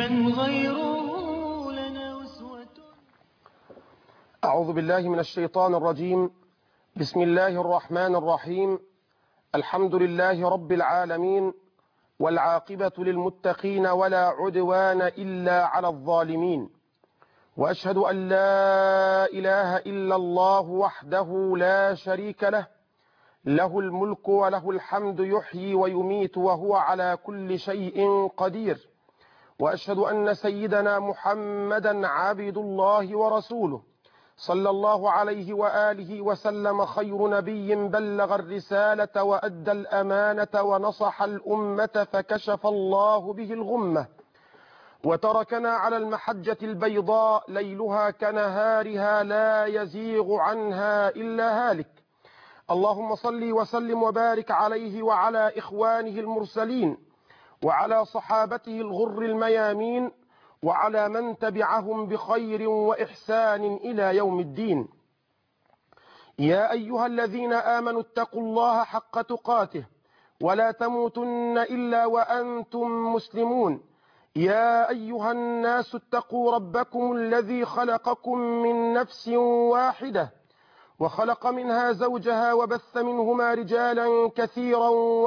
من غيره لنا أسوة أعوذ بالله من الشيطان الرجيم بسم الله الرحمن الرحيم الحمد لله رب العالمين والعاقبة للمتقين ولا عدوان إلا على الظالمين وأشهد أن لا إله إلا الله وحده لا شريك له له الملك وله الحمد يحيي ويميت وهو على كل شيء قدير وأشهد أن سيدنا محمدا عبد الله ورسوله صلى الله عليه وآله وسلم خير نبي بلغ الرسالة وأدى الأمانة ونصح الأمة فكشف الله به الغمة وتركنا على المحجة البيضاء ليلها كنهارها لا يزيغ عنها إلا هالك اللهم صل وسلم وبارك عليه وعلى إخوانه المرسلين وعلى صحابته الغر الميامين وعلى من تبعهم بخير وإحسان إلى يوم الدين يا أيها الذين آمنوا اتقوا الله حق تقاته ولا تموتن إلا وأنتم مسلمون يا أيها الناس اتقوا ربكم الذي خلقكم من نفس واحدة وخلق منها زوجها وبث منهما رجالا كثيرا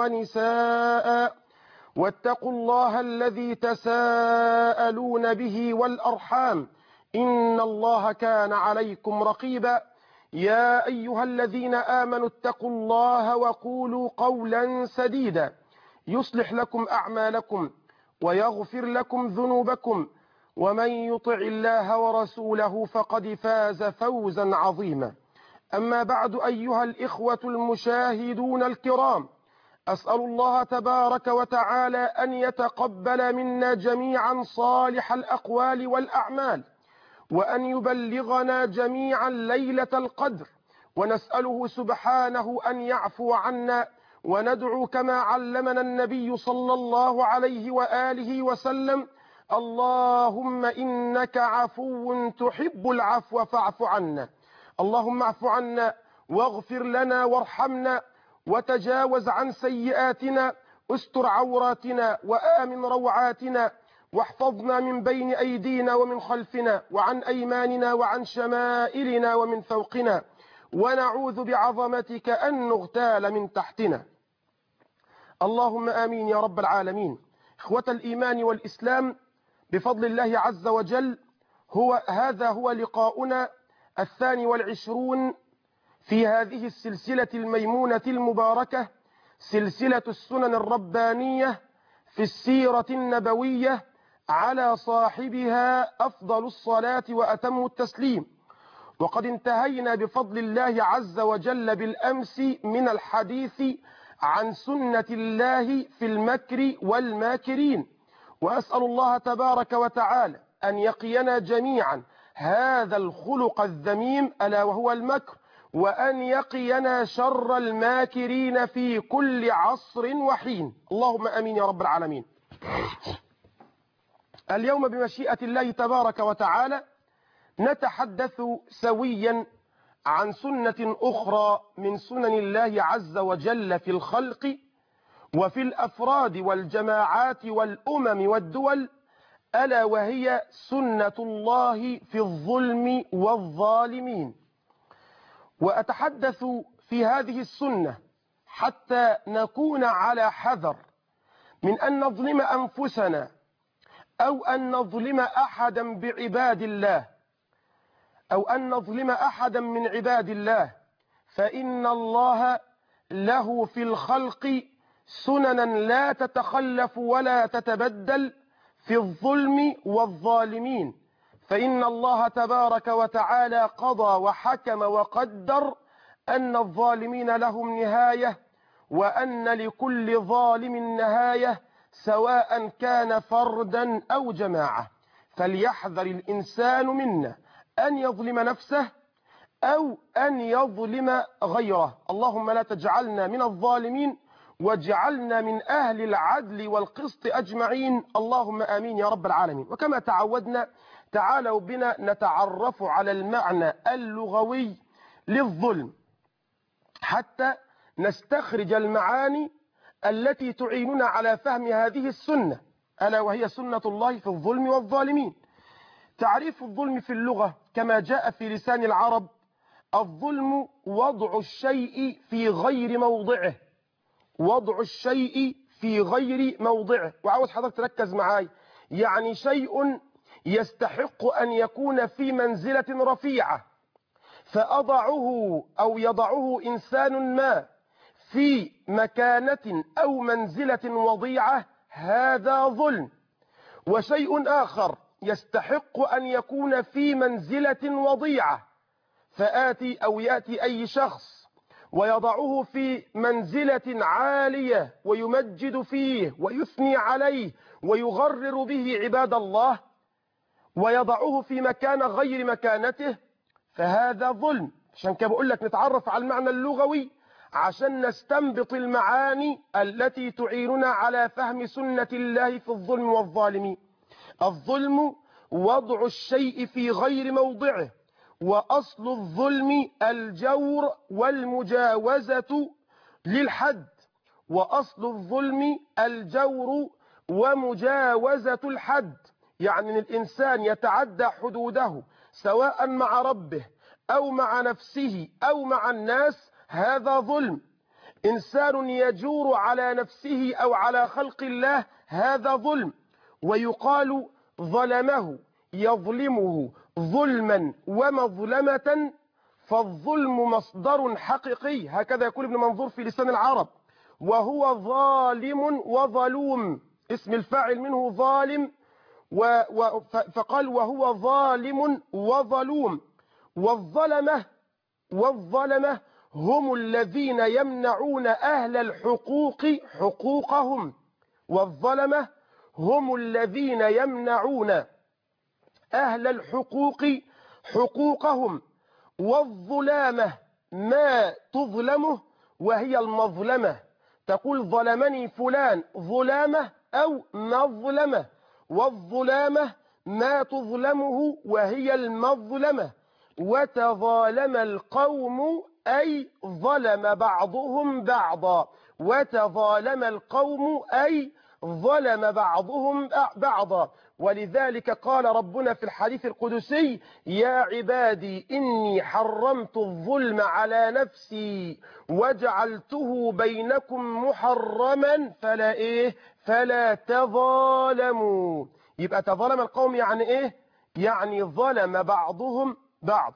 ونساء واتقوا الله الذي تساءلون به والأرحام إن الله كان عليكم رقيبا يا أيها الذين آمنوا اتقوا الله وقولوا قولا سديدا يصلح لكم أعمالكم ويغفر لكم ذنوبكم ومن يطع الله ورسوله فقد فاز فوزا عظيما أما بعد أيها الإخوة المشاهدون الكرام أسأل الله تبارك وتعالى أن يتقبل منا جميعا صالح الأقوال والأعمال وأن يبلغنا جميعا ليلة القدر ونسأله سبحانه أن يعفو عنا وندعو كما علمنا النبي صلى الله عليه وآله وسلم اللهم إنك عفو تحب العفو فاعف عنا اللهم اعف عنا واغفر لنا وارحمنا وتجاوز عن سيئاتنا استر عوراتنا وآمن روعاتنا واحفظنا من بين أيدينا ومن خلفنا وعن أيماننا وعن شمائلنا ومن فوقنا ونعوذ بعظمتك أن نغتال من تحتنا اللهم آمين يا رب العالمين إخوة الإيمان والإسلام بفضل الله عز وجل هو هذا هو لقاؤنا الثاني والعشرون في هذه السلسلة الميمونة المباركة سلسلة السنن الربانية في السيرة النبوية على صاحبها أفضل الصلاة وأتم التسليم وقد انتهينا بفضل الله عز وجل بالأمس من الحديث عن سنة الله في المكر والماكرين وأسأل الله تبارك وتعالى أن يقينا جميعا هذا الخلق الذميم ألا وهو المكر وأن يقينا شر الماكرين في كل عصر وحين اللهم أمين يا رب العالمين اليوم بمشيئة الله تبارك وتعالى نتحدث سويا عن سنة أخرى من سنن الله عز وجل في الخلق وفي الأفراد والجماعات والأمم والدول ألا وهي سنة الله في الظلم والظالمين وأتحدث في هذه السنة حتى نكون على حذر من أن نظلم أنفسنا أو أن نظلم أحدا بعباد الله أو أن نظلم أحدا من عباد الله فإن الله له في الخلق سننا لا تتخلف ولا تتبدل في الظلم والظالمين فإن الله تبارك وتعالى قضى وحكم وقدر أن الظالمين لهم نهاية وأن لكل ظالم نهاية سواء كان فردا أو جماعة فليحذر الإنسان منا أن يظلم نفسه أو أن يظلم غيره اللهم لا تجعلنا من الظالمين واجعلنا من أهل العدل والقسط أجمعين اللهم آمين يا رب العالمين وكما تعودنا تعالوا بنا نتعرف على المعنى اللغوي للظلم حتى نستخرج المعاني التي تعيننا على فهم هذه السنة ألا وهي سنة الله في الظلم والظالمين تعريف الظلم في اللغة كما جاء في لسان العرب الظلم وضع الشيء في غير موضعه وضع الشيء في غير موضعه وعاوز حضرتك تركز معاي يعني شيء يستحق أن يكون في منزلة رفيعة فأضعه أو يضعه إنسان ما في مكانة أو منزلة وضيعة هذا ظلم وشيء آخر يستحق أن يكون في منزلة وضيعة فآتي أو يأتي أي شخص ويضعه في منزلة عالية ويمجد فيه ويثني عليه ويغرر به عباد الله ويضعه في مكان غير مكانته فهذا ظلم عشان كده بقول لك نتعرف على المعنى اللغوي عشان نستنبط المعاني التي تعيننا على فهم سنة الله في الظلم والظالمين الظلم وضع الشيء في غير موضعه وأصل الظلم الجور والمجاوزة للحد وأصل الظلم الجور ومجاوزة الحد يعني أن الإنسان يتعدى حدوده سواء مع ربه أو مع نفسه أو مع الناس هذا ظلم إنسان يجور على نفسه أو على خلق الله هذا ظلم ويقال ظلمه يظلمه ظلما ومظلمة فالظلم مصدر حقيقي هكذا يقول ابن منظور في لسان العرب وهو ظالم وظلوم اسم الفاعل منه ظالم و و فقال وهو ظالم وظلوم والظلمة والظلمة هم الذين يمنعون أهل الحقوق حقوقهم والظلمة هم الذين يمنعون أهل الحقوق حقوقهم والظلامة ما تظلمه وهي المظلمة تقول ظلمني فلان ظلامة أو مظلمة والظلامة ما تظلمه وهي المظلمة وتظالم القوم أي ظلم بعضهم بعضا وتظالم القوم أي ظلم بعضهم بعضا ولذلك قال ربنا في الحديث القدسي يا عبادي إني حرمت الظلم على نفسي وجعلته بينكم محرما فلا إيه فلا تظالموا يبقى تظالم القوم يعني إيه يعني ظلم بعضهم بعض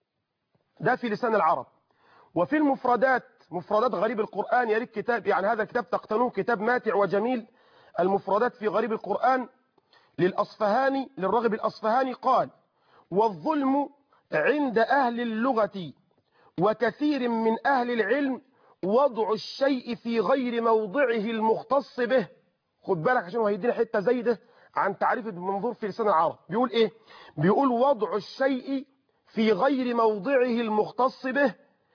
ده في لسان العرب وفي المفردات مفردات غريب القرآن يا ريت كتاب يعني هذا الكتاب تقتنوه كتاب ماتع وجميل المفردات في غريب القرآن للأصفهاني للرغب الأصفهاني قال والظلم عند أهل اللغة وكثير من أهل العلم وضع الشيء في غير موضعه المختص به خد بالك عشان هو هيدينا حتة زايدة عن تعريف ابن منظور في لسان العرب بيقول ايه بيقول وضع الشيء في غير موضعه المختص به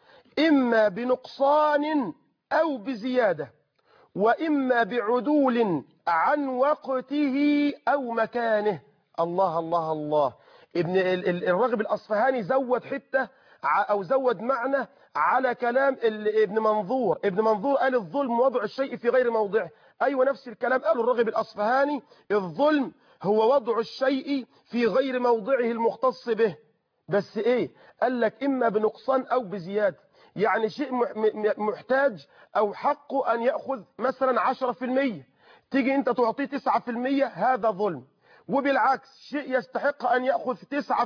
إما بنقصان أو بزيادة وإما بعدول عن وقته أو مكانه الله الله الله ابن الراغب الأصفهاني زود حتة أو زود معنى على كلام ابن منظور ابن منظور قال الظلم وضع الشيء في غير موضعه أيوة نفس الكلام قاله الراغب الأصفهاني الظلم هو وضع الشيء في غير موضعه المختص به بس ايه قال لك إما بنقصان أو بزيادة يعني شيء محتاج أو حقه أن يأخذ مثلا 10% تيجي أنت تعطيه 9% هذا ظلم وبالعكس شيء يستحق أن يأخذ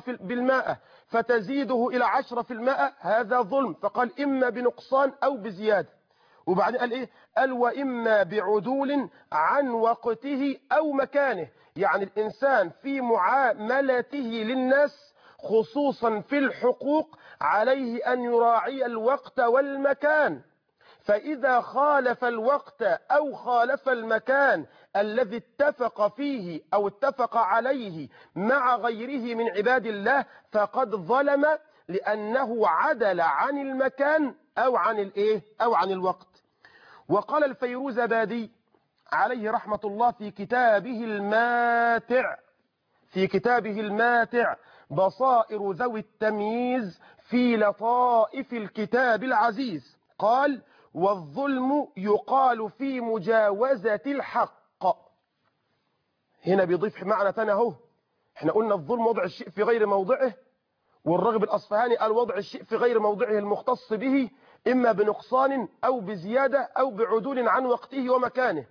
9% فتزيده إلى 10% هذا ظلم فقال إما بنقصان أو بزيادة وبعدين قال إيه قال وإما بعدول عن وقته أو مكانه يعني الإنسان في معاملته للناس خصوصا في الحقوق عليه أن يراعي الوقت والمكان فإذا خالف الوقت أو خالف المكان الذي اتفق فيه أو اتفق عليه مع غيره من عباد الله فقد ظلم لأنه عدل عن المكان أو عن الإيه أو عن الوقت وقال الفيروز بادي عليه رحمة الله في كتابه الماتع في كتابه الماتع بصائر ذوي التمييز في لطائف الكتاب العزيز قال والظلم يقال في مجاوزة الحق هنا بيضيف معنى تاني اهو احنا قلنا الظلم وضع الشيء في غير موضعه والراغب الأصفهاني قال وضع الشيء في غير موضعه المختص به إما بنقصان أو بزيادة أو بعدول عن وقته ومكانه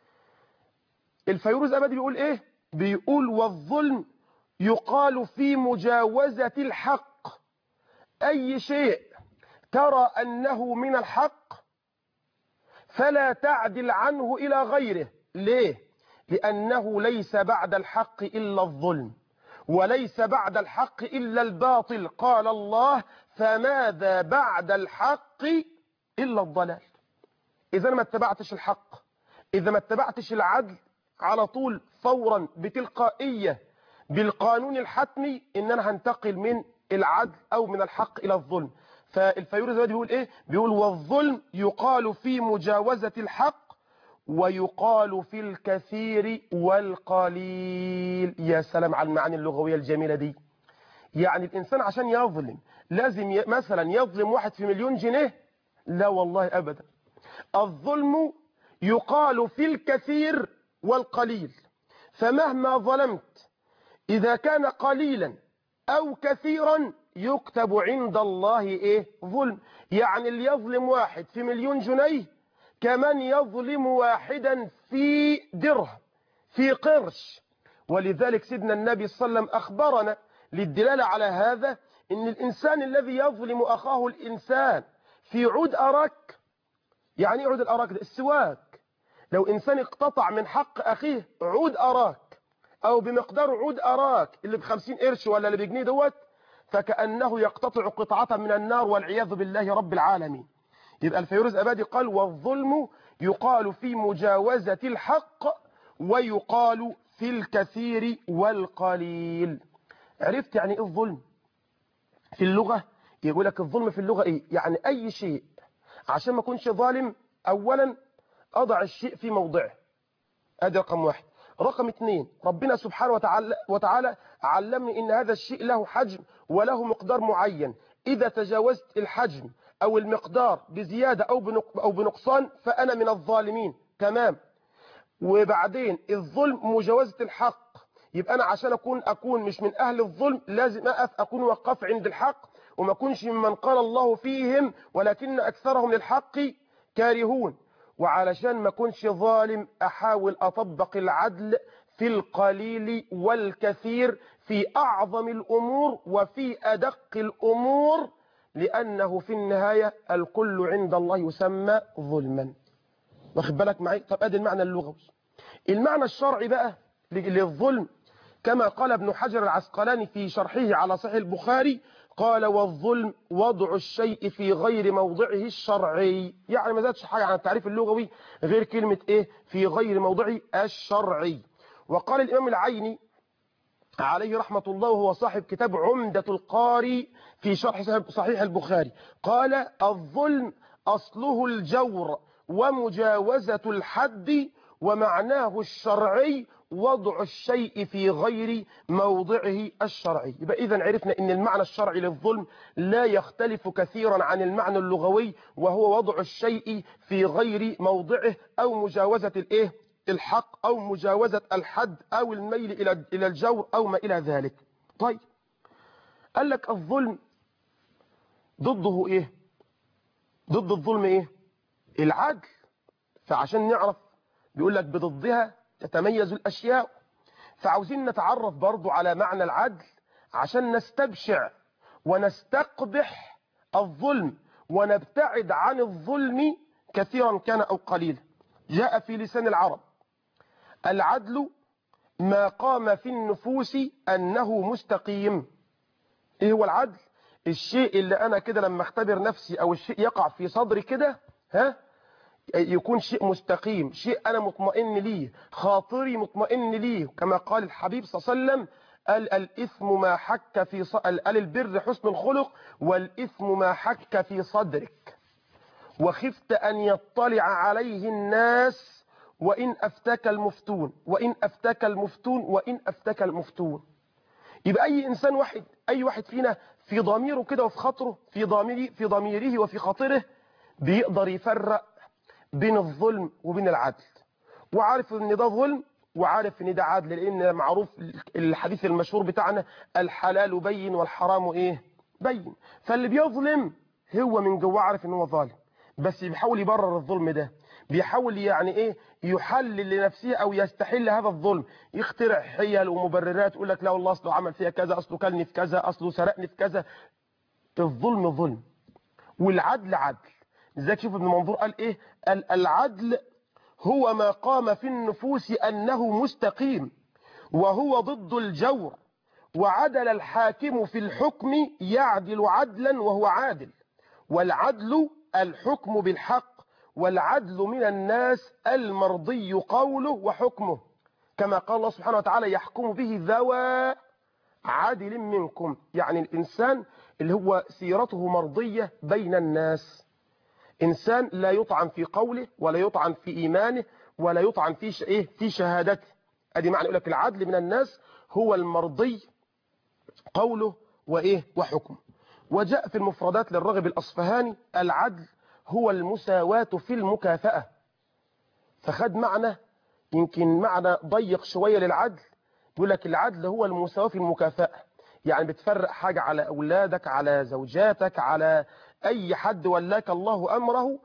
الفيروز أبدي بيقول إيه بيقول والظلم يقال في مجاوزة الحق أي شيء ترى أنه من الحق فلا تعدل عنه إلى غيره ليه لأنه ليس بعد الحق إلا الظلم وليس بعد الحق إلا الباطل قال الله فماذا بعد الحق إلا الضلال إذا ما اتبعتش الحق إذا ما اتبعتش العدل على طول فورا بتلقائية بالقانون الحتمي إن أنا هنتقل من العدل أو من الحق إلى الظلم فالفيروز ده بيقول إيه بيقول والظلم يقال في مجاوزة الحق ويقال في الكثير والقليل يا سلام على المعاني اللغوية الجميلة دي يعني الإنسان عشان يظلم لازم ي... مثلا يظلم واحد في مليون جنيه لا والله أبدا الظلم يقال في الكثير والقليل فمهما ظلمت إذا كان قليلا أو كثيرا يكتب عند الله إيه ظلم يعني اللي يظلم واحد في مليون جنيه كمن يظلم واحدا في درهم في قرش ولذلك سيدنا النبي صلى الله عليه وسلم أخبرنا للدلالة على هذا إن الإنسان الذي يظلم أخاه الإنسان في عود أراك يعني عود الأراك ده السواك لو إنسان اقتطع من حق أخيه عود أراك أو بمقدار عود أراك اللي بخمسين قرش ولا اللي بجنيه دوت فكأنه يقتطع قطعة من النار والعياذ بالله رب العالمين يبقى الفيروز أبادي قال والظلم يقال في مجاوزة الحق ويقال في الكثير والقليل عرفت يعني ايه الظلم في اللغة يقول لك الظلم في اللغة ايه يعني اي شيء عشان ما اكونش ظالم اولا اضع الشيء في موضعه ادي رقم واحد رقم اثنين ربنا سبحانه وتعالى, وتعالى علمني ان هذا الشيء له حجم وله مقدار معين اذا تجاوزت الحجم او المقدار بزيادة او او بنقصان فانا من الظالمين تمام وبعدين الظلم مجاوزة الحق يبقى انا عشان اكون اكون مش من اهل الظلم لازم اقف اكون وقف عند الحق وما اكونش ممن قال الله فيهم ولكن اكثرهم للحق كارهون وعلشان ما اكونش ظالم احاول اطبق العدل في القليل والكثير في اعظم الامور وفي ادق الامور لانه في النهاية الكل عند الله يسمى ظلما واخد بالك معي طب ادي المعنى اللغوي المعنى الشرعي بقى للظلم كما قال ابن حجر العسقلاني في شرحه على صحيح البخاري قال والظلم وضع الشيء في غير موضعه الشرعي يعني ما زادش حاجة عن التعريف اللغوي غير كلمة ايه في غير موضعه الشرعي وقال الامام العيني عليه رحمة الله وهو صاحب كتاب عمدة القاري في شرح صحيح البخاري قال الظلم أصله الجور ومجاوزة الحد ومعناه الشرعي وضع الشيء في غير موضعه الشرعي يبقى إذا عرفنا أن المعنى الشرعي للظلم لا يختلف كثيرا عن المعنى اللغوي وهو وضع الشيء في غير موضعه أو مجاوزة الإيه الحق أو مجاوزة الحد أو الميل إلى إلى الجور أو ما إلى ذلك طيب قال لك الظلم ضده إيه ضد الظلم إيه العدل فعشان نعرف بيقول لك بضدها تتميز الأشياء فعاوزين نتعرف برضو على معنى العدل عشان نستبشع ونستقبح الظلم ونبتعد عن الظلم كثيرا كان أو قليلا جاء في لسان العرب العدل ما قام في النفوس أنه مستقيم إيه هو العدل الشيء اللي أنا كده لما اختبر نفسي أو الشيء يقع في صدري كده ها يكون شيء مستقيم شيء أنا مطمئن ليه خاطري مطمئن ليه كما قال الحبيب صلى الله عليه وسلم قال الإثم ما حك في ص... قال البر حسن الخلق والإثم ما حك في صدرك وخفت أن يطلع عليه الناس وإن أفتك المفتون وإن أفتك المفتون وإن أفتك المفتون يبقى أي إنسان واحد أي واحد فينا في ضميره كده وفي خاطره في ضميره في ضميره وفي خاطره بيقدر يفرق بين الظلم وبين العدل وعارف ان ده ظلم وعارف ان ده عدل لان معروف الحديث المشهور بتاعنا الحلال بين والحرام ايه بين فاللي بيظلم هو من جواه عارف ان هو ظالم بس بيحاول يبرر الظلم ده بيحاول يعني ايه يحلل لنفسه او يستحل هذا الظلم يخترع حيل ومبررات يقول لك لا والله اصله عمل فيها كذا اصله كلني في كذا اصله سرقني في كذا الظلم ظلم والعدل عدل لذلك شوف ابن منظور قال ايه قال العدل هو ما قام في النفوس انه مستقيم وهو ضد الجور وعدل الحاكم في الحكم يعدل عدلا وهو عادل والعدل الحكم بالحق والعدل من الناس المرضي قوله وحكمه كما قال الله سبحانه وتعالى يحكم به ذوى عدل منكم يعني الإنسان اللي هو سيرته مرضية بين الناس إنسان لا يطعن في قوله ولا يطعن في إيمانه ولا يطعن في ش... إيه في شهادته ادي معنى يقول لك العدل من الناس هو المرضي قوله وإيه وحكمه وجاء في المفردات للرغب الأصفهاني العدل هو المساواة في المكافأة فخد معنى يمكن معنى ضيق شوية للعدل يقول لك العدل هو المساواة في المكافأة يعني بتفرق حاجة على أولادك على زوجاتك على أي حد ولاك الله أمره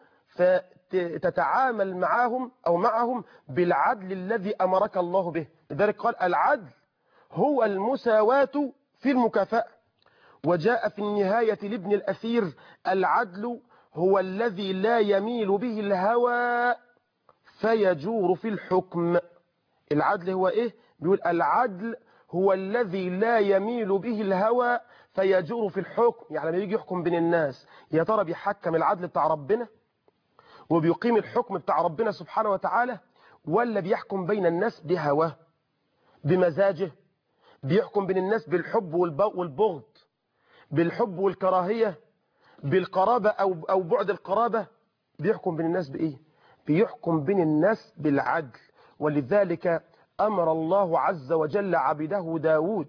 فتتعامل معهم أو معهم بالعدل الذي أمرك الله به لذلك قال العدل هو المساواة في المكافأة وجاء في النهاية لابن الأثير العدل هو الذي لا يميل به الهوى فيجور في الحكم العدل هو ايه بيقول العدل هو الذي لا يميل به الهوى فيجور في الحكم يعني لما يجي يحكم بين الناس يا ترى بيحكم العدل بتاع ربنا وبيقيم الحكم بتاع ربنا سبحانه وتعالى ولا بيحكم بين الناس بهواه بمزاجه بيحكم بين الناس بالحب والبغض بالحب والكراهية بالقرابة أو, أو بعد القرابة بيحكم بين الناس بإيه بيحكم بين الناس بالعدل ولذلك أمر الله عز وجل عبده داود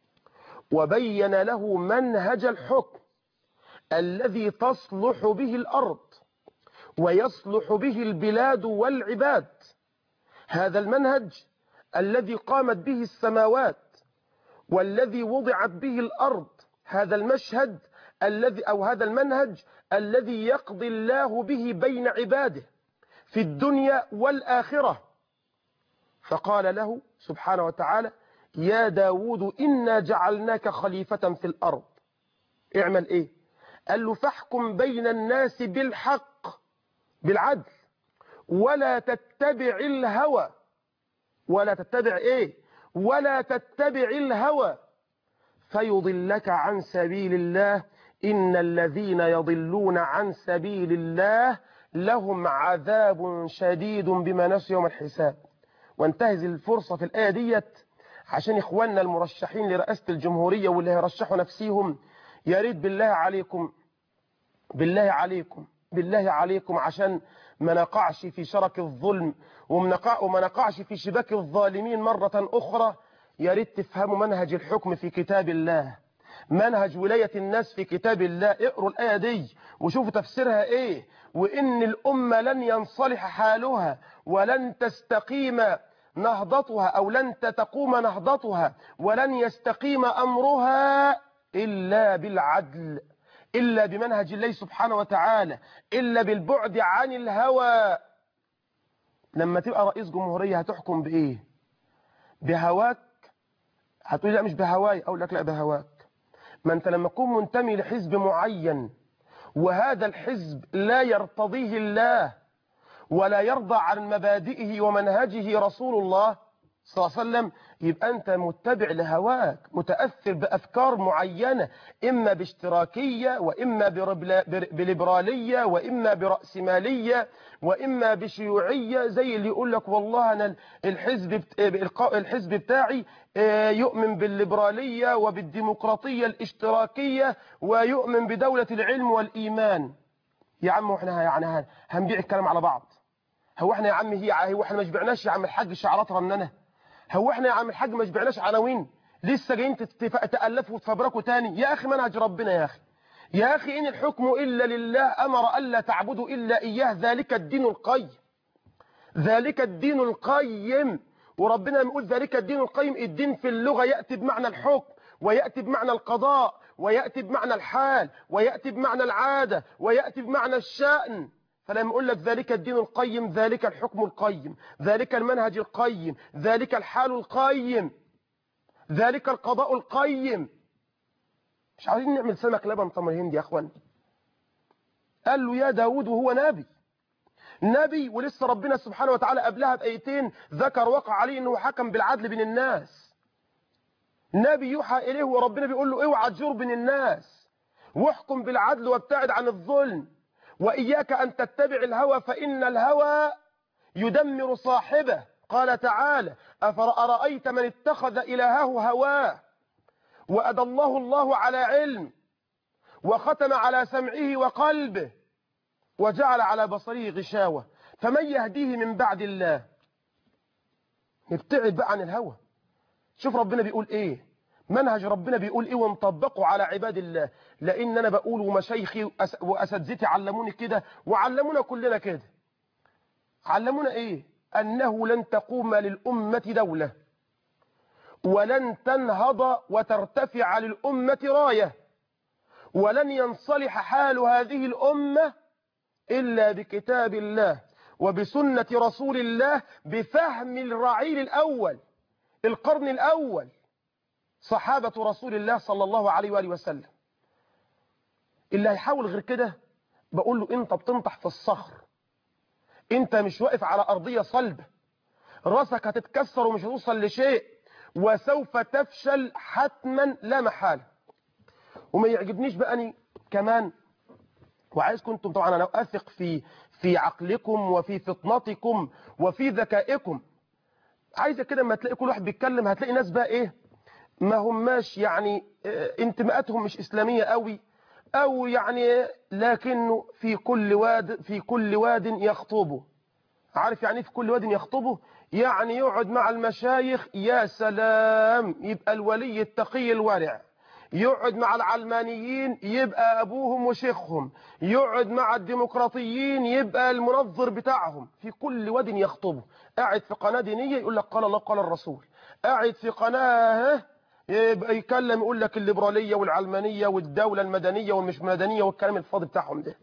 وبين له منهج الحكم الذي تصلح به الأرض ويصلح به البلاد والعباد هذا المنهج الذي قامت به السماوات والذي وضعت به الأرض هذا المشهد الذي أو هذا المنهج الذي يقضي الله به بين عباده في الدنيا والآخرة فقال له سبحانه وتعالى يا داود إنا جعلناك خليفة في الأرض اعمل إيه قال له فاحكم بين الناس بالحق بالعدل ولا تتبع الهوى ولا تتبع إيه ولا تتبع الهوى فيضلك عن سبيل الله إن الذين يضلون عن سبيل الله لهم عذاب شديد بما نسوا يوم الحساب وانتهز الفرصة في الآية ديت عشان إخواننا المرشحين لرئاسة الجمهورية واللي هيرشحوا نفسيهم يا ريت بالله عليكم بالله عليكم بالله عليكم عشان ما نقعش في شرك الظلم وما نقعش في شباك الظالمين مرة أخرى يا ريت تفهموا منهج الحكم في كتاب الله منهج ولاية الناس في كتاب الله اقروا الآية دي وشوفوا تفسيرها ايه وإن الأمة لن ينصلح حالها ولن تستقيم نهضتها أو لن تقوم نهضتها ولن يستقيم أمرها إلا بالعدل إلا بمنهج الله سبحانه وتعالى إلا بالبعد عن الهوى لما تبقى رئيس جمهورية هتحكم بإيه بهواك هتقول لا مش بهواي أقول لك لا بهواك ما أنت لما تكون منتمي لحزب معين وهذا الحزب لا يرتضيه الله ولا يرضى عن مبادئه ومنهجه رسول الله صلى الله عليه وسلم يبقى أنت متبع لهواك متأثر بأفكار معينة إما باشتراكية وإما بليبرالية وإما برأسمالية وإما بشيوعية زي اللي يقول لك والله أنا الحزب الحزب بتاعي يؤمن بالليبرالية وبالديمقراطية الاشتراكية ويؤمن بدولة العلم والإيمان يا عم واحنا يعني هنبيع الكلام على بعض هو احنا يا عم هي هو احنا ما شبعناش يا عم الحاج شعارات رنانه هو احنا يا عم الحاج ما شبعناش عناوين لسه جايين تألفوا وتفبركوا تاني يا اخي منهج ربنا يا اخي يا اخي ان الحكم الا لله امر الا تعبدوا الا اياه ذلك الدين القيم ذلك الدين القيم وربنا يقول ذلك الدين القيم الدين في اللغة يأتي بمعنى الحكم ويأتي بمعنى القضاء ويأتي بمعنى الحال ويأتي بمعنى العادة ويأتي بمعنى الشأن فلما يقول لك ذلك الدين القيم ذلك الحكم القيم ذلك المنهج القيم ذلك الحال القيم ذلك القضاء القيم مش عايزين نعمل سمك لبن تمر هندي يا اخوان قال له يا داود وهو نبي نبي ولسه ربنا سبحانه وتعالى قبلها بآيتين ذكر وقع عليه انه حكم بالعدل بين الناس نبي يوحى اليه وربنا بيقول له اوعى تجور بين الناس واحكم بالعدل وابتعد عن الظلم واياك ان تتبع الهوى فان الهوى يدمر صاحبه قال تعالى افرايت من اتخذ الهه هواه وأدله الله على علم وختم على سمعه وقلبه وجعل على بصره غشاوة فمن يهديه من بعد الله نبتعد بقى عن الهوى شوف ربنا بيقول ايه منهج ربنا بيقول ايه ونطبقه على عباد الله لان انا بقول ومشايخي واساتذتي علموني كده وعلمونا كلنا كده علمونا ايه انه لن تقوم للامه دوله ولن تنهض وترتفع للأمة راية ولن ينصلح حال هذه الأمة إلا بكتاب الله وبسنة رسول الله بفهم الرعيل الأول القرن الأول صحابة رسول الله صلى الله عليه وآله وسلم اللي هيحاول غير كده بقول له انت بتنطح في الصخر انت مش واقف على أرضية صلبة راسك هتتكسر ومش هتوصل لشيء وسوف تفشل حتما لا محالة وما يعجبنيش بقى أني كمان وعايزكم انتم طبعا انا اثق في في عقلكم وفي فطنتكم وفي ذكائكم عايزه كده لما تلاقي كل واحد بيتكلم هتلاقي ناس بقى ايه ما هماش يعني اه انتماءاتهم مش اسلاميه قوي او يعني لكنه في كل واد في كل واد يخطبه عارف يعني في كل واد يخطبه يعني يقعد مع المشايخ يا سلام يبقى الولي التقي الورع يقعد مع العلمانيين يبقى أبوهم وشيخهم يقعد مع الديمقراطيين يبقى المنظر بتاعهم في كل واد يخطبه قاعد في قناة دينية يقول لك قال الله قال الرسول قاعد في قناة يبقى يكلم يقول لك الليبرالية والعلمانية والدولة المدنية والمش مدنية والكلام الفاضي بتاعهم ده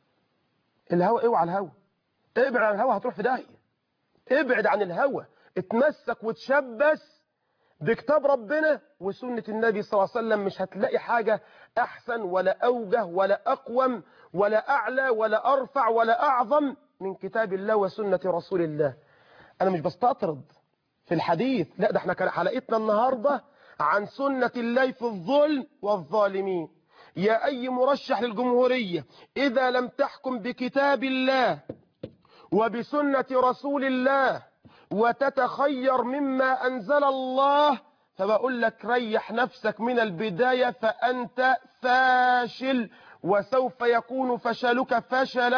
الهوى اوعى الهوى ابعد عن الهوى هتروح في داهية ابعد عن الهوى اتمسك وتشبث بكتاب ربنا وسنة النبي صلى الله عليه وسلم مش هتلاقي حاجة أحسن ولا أوجه ولا أقوم ولا أعلى ولا أرفع ولا أعظم من كتاب الله وسنة رسول الله أنا مش بستطرد في الحديث لا ده احنا كان حلقتنا النهاردة عن سنة الله في الظلم والظالمين يا أي مرشح للجمهورية إذا لم تحكم بكتاب الله وبسنة رسول الله وتتخير مما أنزل الله فبقول لك ريح نفسك من البداية فأنت فاشل وسوف يكون فشلك فشلا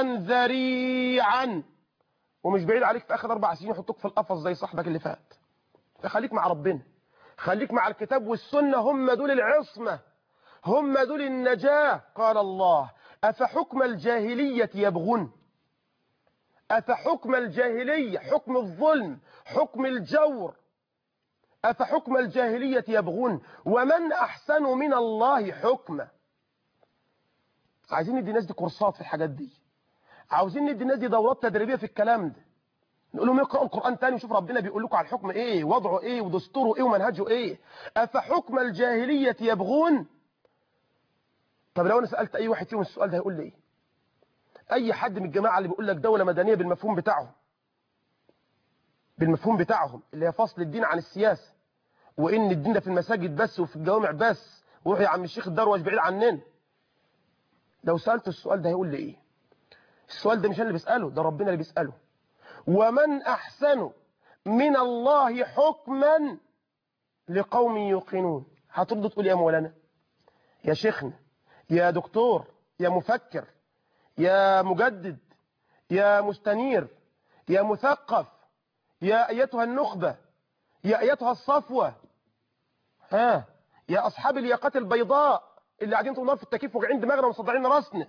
ذريعا ومش بعيد عليك في آخر أربع سنين يحطوك في القفص زي صاحبك اللي فات فخليك مع ربنا خليك مع الكتاب والسنة هم دول العصمة هم دول النجاة قال الله أفحكم الجاهلية يبغون أفحكم الجاهلية حكم الظلم حكم الجور أفحكم الجاهلية يبغون ومن أحسن من الله حكما عايزين ندي الناس دي كورسات في الحاجات دي عاوزين ندي الناس دي دورات تدريبية في الكلام ده نقول لهم اقرأوا القرآن تاني وشوف ربنا بيقول لكم على الحكم ايه وضعه ايه ودستوره ايه ومنهجه ايه أفحكم الجاهلية يبغون طب لو انا سألت اي واحد فيهم السؤال ده هيقول لي ايه اي حد من الجماعة اللي بيقول لك دولة مدنية بالمفهوم بتاعهم بالمفهوم بتاعهم اللي هي فصل الدين عن السياسة وان الدين ده في المساجد بس وفي الجوامع بس وروح يا عم الشيخ الدروش بعيد عننا لو سألت السؤال ده هيقول لي ايه السؤال ده مش انا اللي بيسأله ده ربنا اللي بيسأله ومن احسن من الله حكما لقوم يوقنون هترد تقول يا مولانا يا شيخنا يا دكتور يا مفكر يا مجدد يا مستنير يا مثقف يا أيتها النخبة يا أيتها الصفوة ها يا أصحاب الياقات البيضاء اللي قاعدين طول النهار في التكييف وقاعدين دماغنا ومصدعين راسنا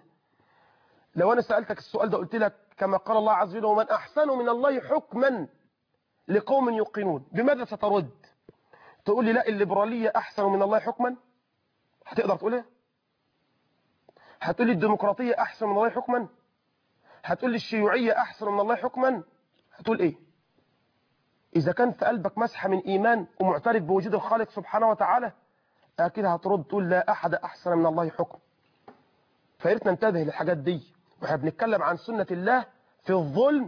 لو أنا سألتك السؤال ده قلت لك كما قال الله عز وجل ومن أحسن من الله حكما لقوم يوقنون بماذا سترد تقول لي لا الليبرالية أحسن من الله حكما هتقدر تقولها هتقول لي الديمقراطية أحسن من الله حكما هتقول لي الشيوعية أحسن من الله حكما هتقول إيه إذا كان في قلبك مسحة من إيمان ومعترف بوجود الخالق سبحانه وتعالى أكيد هترد تقول لا أحد أحسن من الله حكم فياريت ننتبه للحاجات دي واحنا بنتكلم عن سنة الله في الظلم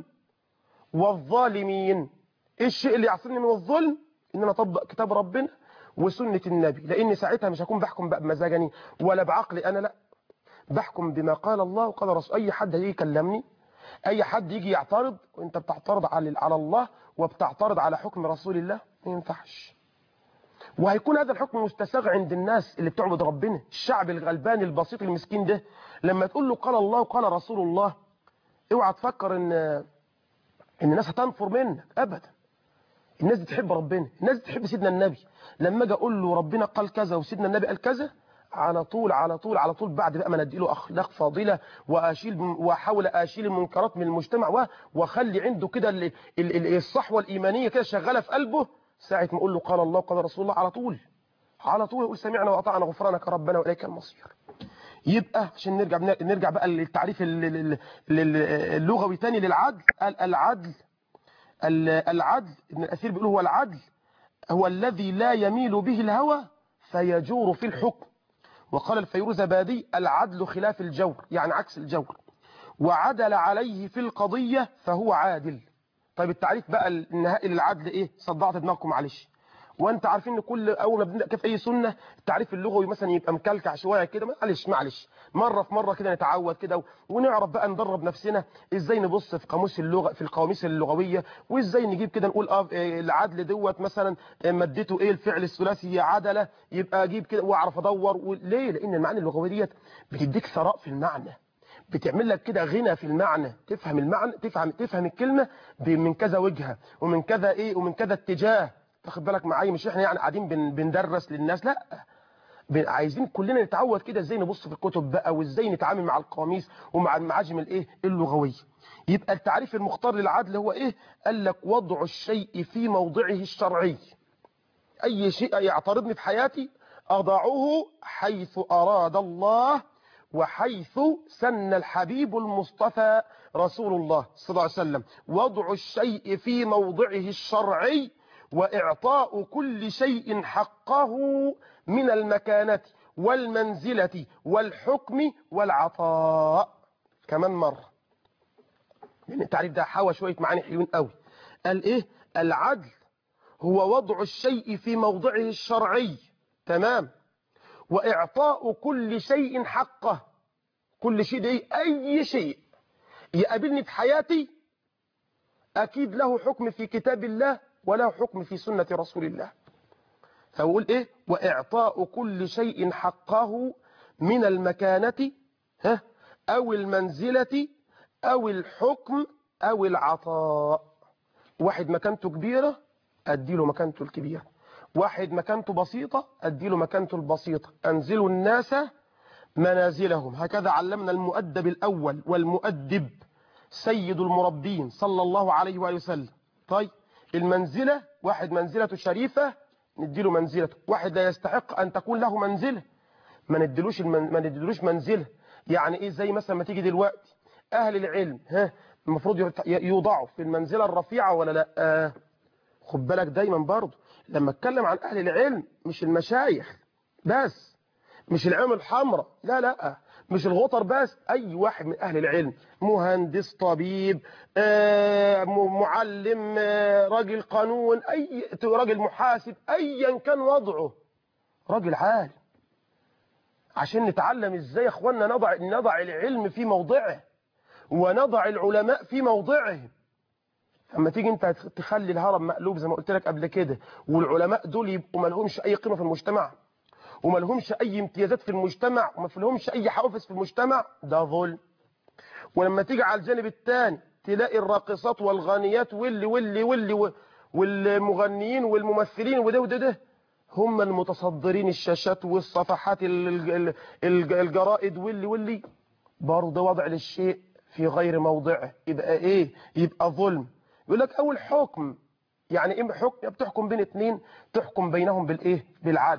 والظالمين ايه الشيء اللي يعصمني من الظلم ان انا اطبق كتاب ربنا وسنة النبي لان ساعتها مش هكون بحكم بقى بمزاجني ولا بعقلي انا لا بحكم بما قال الله وقال رسول اي حد هيجي يكلمني اي حد يجي يعترض وانت بتعترض على على الله وبتعترض على حكم رسول الله ما ينفعش وهيكون هذا الحكم مستساغ عند الناس اللي بتعبد ربنا الشعب الغلبان البسيط المسكين ده لما تقول له قال الله وقال رسول الله اوعى تفكر ان ان الناس هتنفر منك ابدا الناس دي تحب ربنا الناس دي تحب سيدنا النبي لما اجي اقول له ربنا قال كذا وسيدنا النبي قال كذا على طول على طول على طول بعد بقى ما ندي له اخلاق فاضله واشيل واحاول اشيل المنكرات من المجتمع واخلي عنده كده ال- ال- ال- الصحوه الايمانيه كده شغاله في قلبه ساعه ما اقول له قال الله وقال رسول الله على طول على طول يقول سمعنا واطعنا غفرانك ربنا واليك المصير يبقى عشان نرجع نرجع بقى للتعريف ال- ال- ال- اللغوي تاني للعدل قال العدل ال- العدل ابن الاثير بيقول هو العدل هو الذي لا يميل به الهوى فيجور في الحكم وقال الفيروزبادي العدل خلاف الجور يعني عكس الجور وعدل عليه في القضية فهو عادل طيب التعريف بقى النهائي للعدل ايه صدعت دماغكم معلش وانت عارفين ان كل اول ما بنبدا كده في اي سنه التعريف اللغوي مثلا يبقى مكلكع شويه كده معلش معلش مره في مره كده نتعود كده ونعرف بقى ندرب نفسنا ازاي نبص في قاموس اللغه في القواميس اللغويه وازاي نجيب كده نقول اه إيه العدل دوت مثلا آه، مادته ايه الفعل الثلاثي عدله يبقى اجيب كده واعرف ادور و- ليه لان المعاني اللغويه ديت بتديك ثراء في المعنى بتعمل لك كده غنى في المعنى تفهم المعنى تفهم تفهم الكلمه ب- من كذا وجهه ومن كذا ايه ومن كذا اتجاه تاخد بالك معايا مش احنا يعني قاعدين بن- بندرس للناس لا ب- عايزين كلنا نتعود كده ازاي نبص في الكتب بقى وازاي نتعامل مع القواميس ومع المعاجم الايه اللغويه يبقى التعريف المختار للعدل هو ايه قال لك وضع الشيء في موضعه الشرعي اي شيء يعترضني في حياتي اضعه حيث اراد الله وحيث سن الحبيب المصطفى رسول الله صلى الله عليه وسلم وضع الشيء في موضعه الشرعي وإعطاء كل شيء حقه من المكانة والمنزلة والحكم والعطاء كمان مرة لأن التعريف ده حوى شوية معاني حلوين قوي قال إيه العدل هو وضع الشيء في موضعه الشرعي تمام وإعطاء كل شيء حقه كل شيء ده إيه؟ أي شيء يقابلني في حياتي أكيد له حكم في كتاب الله وله حكم في سنة رسول الله فأقول إيه وإعطاء كل شيء حقه من المكانة ها أو المنزلة أو الحكم أو العطاء واحد مكانته كبيرة أديله مكانته الكبيرة واحد مكانته بسيطة أديله مكانته البسيطة أنزلوا الناس منازلهم هكذا علمنا المؤدب الأول والمؤدب سيد المربين صلى الله عليه وآله وسلم طيب المنزلة واحد منزلته شريفة نديله منزلته واحد لا يستحق أن تكون له منزلة ما نديلوش المن... ما نديلوش منزلة يعني إيه زي مثلا ما تيجي دلوقتي أهل العلم ها المفروض يرت- يوضعوا في المنزلة الرفيعة ولا لا آه. خد بالك دايما برضه لما اتكلم عن أهل العلم مش المشايخ بس مش العلم الحمراء لا لا مش الغطر بس اي واحد من اهل العلم مهندس طبيب آه، م- معلم آه، راجل قانون اي راجل محاسب ايا كان وضعه راجل عالم عشان نتعلم ازاي يا اخوانا نضع نضع العلم في موضعه ونضع العلماء في موضعهم اما تيجي انت تخلي الهرم مقلوب زي ما قلت لك قبل كده والعلماء دول يبقوا ما لهمش اي قيمه في المجتمع وما لهمش اي امتيازات في المجتمع وما لهمش اي حوافز في المجتمع ده ظلم ولما تيجي على الجانب الثاني تلاقي الراقصات والغانيات واللي واللي واللي و- والمغنيين والممثلين وده وده ده هم المتصدرين الشاشات والصفحات ال- ال- ال- الجرائد واللي واللي برضه وضع للشيء في غير موضعه يبقى ايه يبقى ظلم يقول لك اول حكم يعني ايه حكم بتحكم بين اتنين تحكم بينهم بالايه بالعدل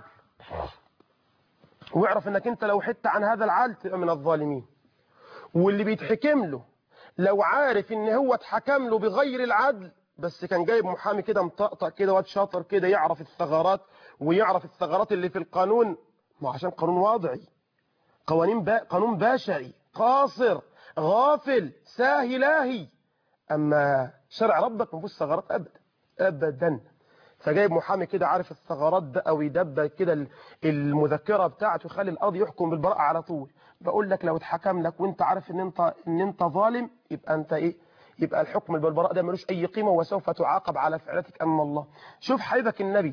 واعرف انك انت لو حدت عن هذا العدل تبقى من الظالمين واللي بيتحكم له لو عارف ان هو اتحكم له بغير العدل بس كان جايب محامي كده مطقطق كده واد شاطر كده يعرف الثغرات ويعرف الثغرات اللي في القانون ما عشان قانون وضعي قوانين با... قانون بشري قاصر غافل ساهي لاهي اما شرع ربك ما فيهوش ثغرات ابدا ابدا فجايب محامي كده عارف الثغرات ده او يدبر كده المذكره بتاعته يخلي القاضي يحكم بالبراءه على طول بقول لك لو اتحكم لك وانت عارف ان انت ان انت ظالم يبقى انت ايه يبقى الحكم بالبراءه ده ملوش اي قيمه وسوف تعاقب على فعلتك امام الله شوف حبيبك النبي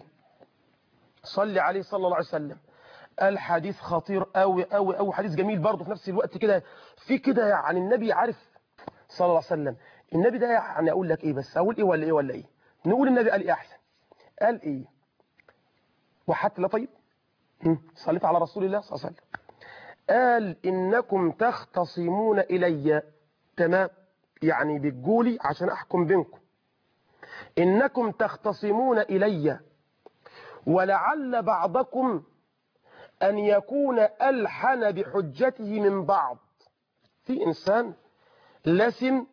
صلي عليه صلى الله عليه وسلم الحديث خطير قوي قوي قوي حديث جميل برضه في نفس الوقت كده في كده يعني النبي عارف صلى الله عليه وسلم النبي ده يعني اقول لك ايه بس اقول ايه ولا ايه ولا ايه نقول النبي قال ايه احسن قال ايه وحتى لا طيب صليت على رسول الله صلى الله عليه وسلم قال انكم تختصمون الي تمام يعني بتقولي عشان احكم بينكم انكم تختصمون الي ولعل بعضكم أن يكون ألحن بحجته من بعض في إنسان لسن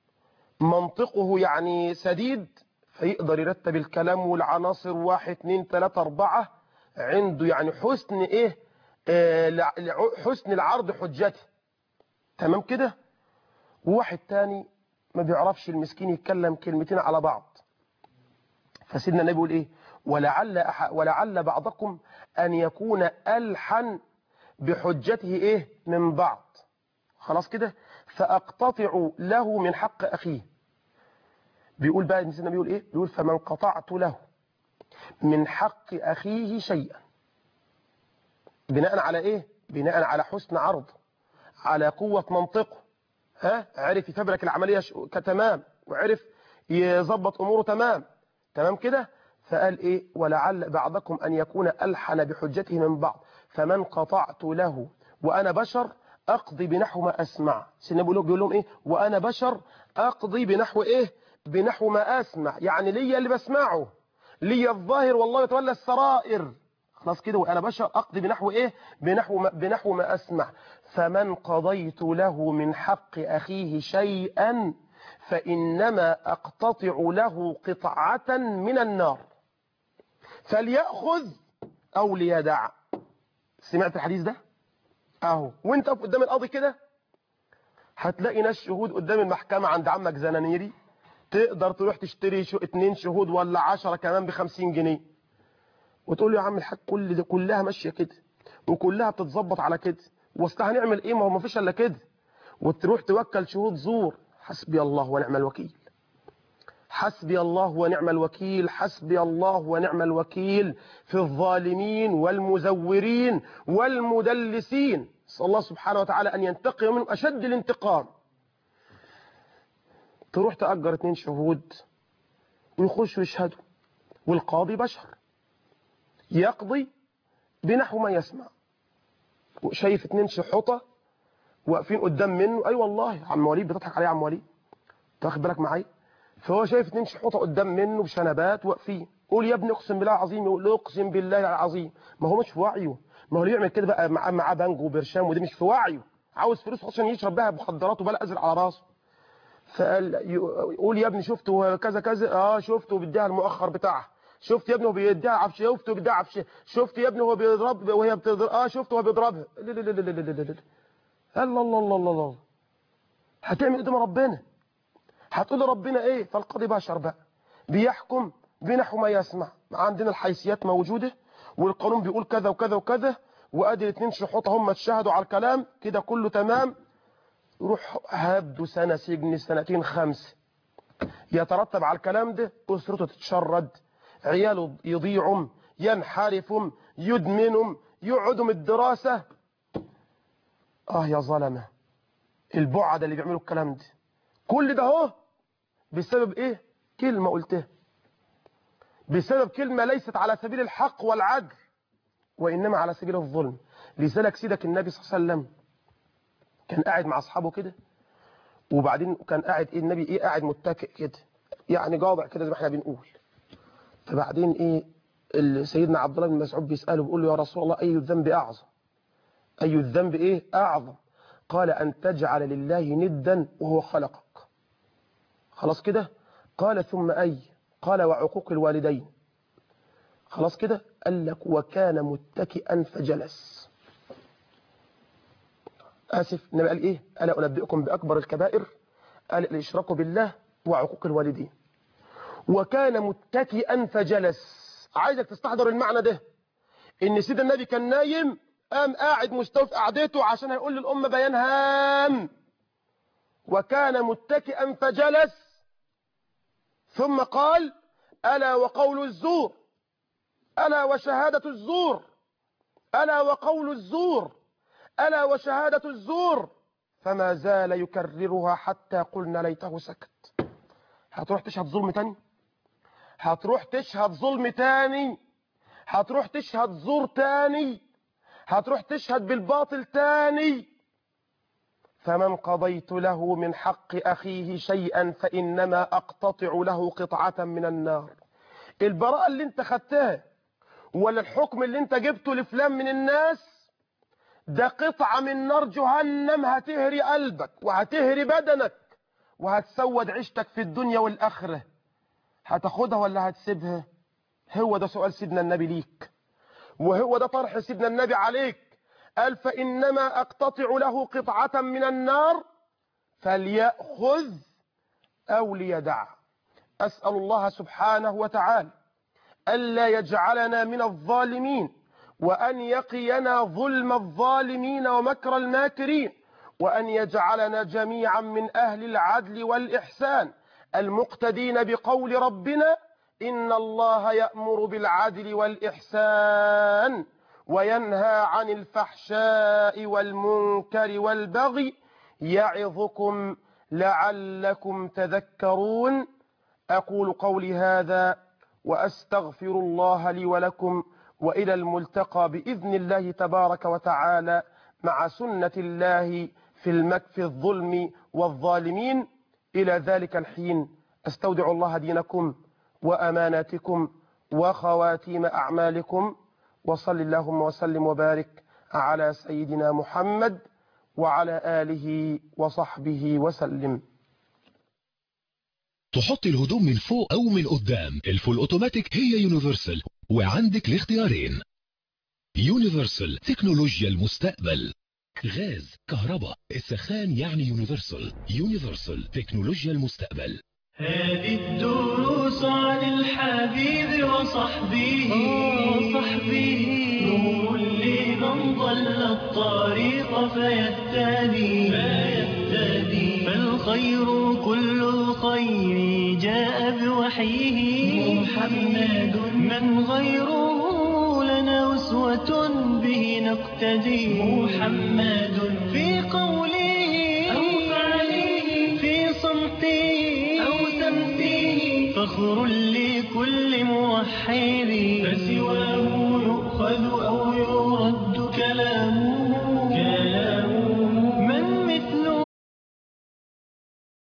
منطقه يعني سديد فيقدر يرتب الكلام والعناصر واحد اتنين تلاتة أربعة عنده يعني حسن إيه آه حسن العرض حجته تمام كده وواحد تاني ما بيعرفش المسكين يتكلم كلمتين على بعض فسيدنا النبي يقول إيه ولعل أح... ولعل بعضكم أن يكون ألحن بحجته إيه من بعض خلاص كده فأقتطع له من حق أخيه بيقول بقى سيدنا بيقول إيه بيقول فمن قطعت له من حق أخيه شيئا بناء على إيه بناء على حسن عرضه على قوة منطقه ها عرف يفبرك العملية كتمام وعرف يظبط أموره تمام تمام كده فقال إيه ولعل بعضكم أن يكون ألحن بحجته من بعض فمن قطعت له وأنا بشر أقضي بنحو ما أسمع سيدنا بيقول بيقول لهم إيه وأنا بشر أقضي بنحو إيه بنحو ما أسمع يعني ليا اللي بسمعه ليا الظاهر والله يتولى السرائر خلاص كده وأنا بشر أقضي بنحو إيه بنحو ما, بنحو ما أسمع فمن قضيت له من حق أخيه شيئا فإنما أقتطع له قطعة من النار فليأخذ أو ليدع سمعت الحديث ده اهو وانت قدام القاضي كده هتلاقي ناس شهود قدام المحكمة عند عمك زنانيري تقدر تروح تشتري شو اتنين شهود ولا عشرة كمان بخمسين جنيه وتقول له يا عم الحاج كل ده كلها ماشية كده وكلها بتتظبط على كده واصل هنعمل ايه ما هو مفيش الا كده وتروح توكل شهود زور حسبي الله ونعم الوكيل حسبي الله ونعم الوكيل حسبي الله ونعم الوكيل في الظالمين والمزورين والمدلسين صلى الله سبحانه وتعالى أن ينتقم من أشد الانتقام تروح تأجر اتنين شهود ويخشوا يشهدوا والقاضي بشر يقضي بنحو ما يسمع شايف اتنين شحوطة واقفين قدام منه اي والله عم وليد بتضحك عليه عم وليد تاخد بالك معايا فهو شايف اتنين شحوطه قدام منه بشنبات واقفين قول يا ابني اقسم بالله العظيم يقول له اقسم بالله العظيم ما هو مش في وعيه ما هو اللي يعمل كده بقى معاه معاه بنج وبرشام ودي مش في وعيه عاوز فلوس عشان يشرب بها مخدرات وبلا ازرق على راسه فقال يقول يا ابني شفته كذا كذا اه شفته بيديها المؤخر بتاعها شفت يا ابني هو بيديها عفش شفته بيديها عفش شفت يا ابني هو بيضرب وهي بتضرب اه شفته هو بيضربها لا لا لا لا لا لا لا الله الله الله الله الله هتعمل قدام ربنا هتقول لربنا ايه فالقاضي بشر بقى بيحكم بنحو ما يسمع عندنا الحيثيات موجودة والقانون بيقول كذا وكذا وكذا وادي الاثنين شحوطه هم اتشهدوا على الكلام كده كله تمام يروح هبدوا سنة سجن سنتين خمسة يترتب على الكلام ده أسرته تتشرد عياله يضيعوا ينحرفوا يدمنوا يقعدوا من الدراسة اه يا ظلمة البعد اللي بيعملوا الكلام ده كل ده اهو بسبب ايه كلمة قلتها بسبب كلمة ليست على سبيل الحق والعدل وإنما على سبيل الظلم لذلك سيدك النبي صلى الله عليه وسلم كان قاعد مع أصحابه كده وبعدين كان قاعد إيه النبي إيه قاعد متكئ كده يعني جاضع كده زي ما احنا بنقول فبعدين ايه ال- سيدنا عبد الله بن مسعود بيسأله بيقول له يا رسول الله أي الذنب أعظم أي الذنب إيه أعظم قال أن تجعل لله ندا وهو خلقك خلاص كده قال ثم أي قال وعقوق الوالدين خلاص كده قال لك وكان متكئا فجلس آسف النبي قال إيه ألا أنبئكم بأكبر الكبائر قال الإشراك بالله وعقوق الوالدين وكان متكئا فجلس عايزك تستحضر المعنى ده ان سيدنا النبي كان نايم قام قاعد مستوى في قعدته عشان هيقول للأمة بيان هام وكان متكئا فجلس ثم قال ألا وقول الزور ألا وشهادة الزور ألا وقول الزور ألا وشهادة الزور فما زال يكررها حتى قلنا ليته سكت هتروح تشهد ظلم تاني هتروح تشهد ظلم تاني هتروح تشهد زور تاني هتروح تشهد بالباطل تاني فمن قضيت له من حق أخيه شيئا فإنما أقتطع له قطعة من النار البراءة اللي انت خدتها ولا الحكم اللي انت جبته لفلان من الناس ده قطعة من نار جهنم هتهري قلبك وهتهري بدنك وهتسود عيشتك في الدنيا والآخرة هتاخدها ولا هتسيبها هو ده سؤال سيدنا النبي ليك وهو ده طرح سيدنا النبي عليك قال فإنما أقتطع له قطعة من النار فليأخذ أو ليدع أسأل الله سبحانه وتعالى ألا يجعلنا من الظالمين وأن يقينا ظلم الظالمين ومكر الماكرين وأن يجعلنا جميعا من أهل العدل والإحسان المقتدين بقول ربنا إن الله يأمر بالعدل والإحسان وينهى عن الفحشاء والمنكر والبغي يعظكم لعلكم تذكرون أقول قولي هذا وأستغفر الله لي ولكم وإلى الملتقى بإذن الله تبارك وتعالى مع سنة الله في المكف الظلم والظالمين إلى ذلك الحين أستودع الله دينكم وأماناتكم وخواتيم أعمالكم وصل اللهم وسلم وبارك على سيدنا محمد وعلى آله وصحبه وسلم تحط الهدوم من فوق أو من قدام الفول أوتوماتيك هي يونيفرسال وعندك الاختيارين يونيفرسال تكنولوجيا المستقبل غاز كهرباء السخان يعني يونيفرسال يونيفرسال تكنولوجيا المستقبل هذه الدروس عن الحبيب وصحبه وصحبه نور لمن ضل الطريق فيهتدي فيهتدي فالخير كل الخير جاء بوحيه محمد من غيره لنا أسوة به نقتدي محمد في قوله أو فعله في صمته أو تمثيله فخر لكل موحد فسواه يؤخذ أو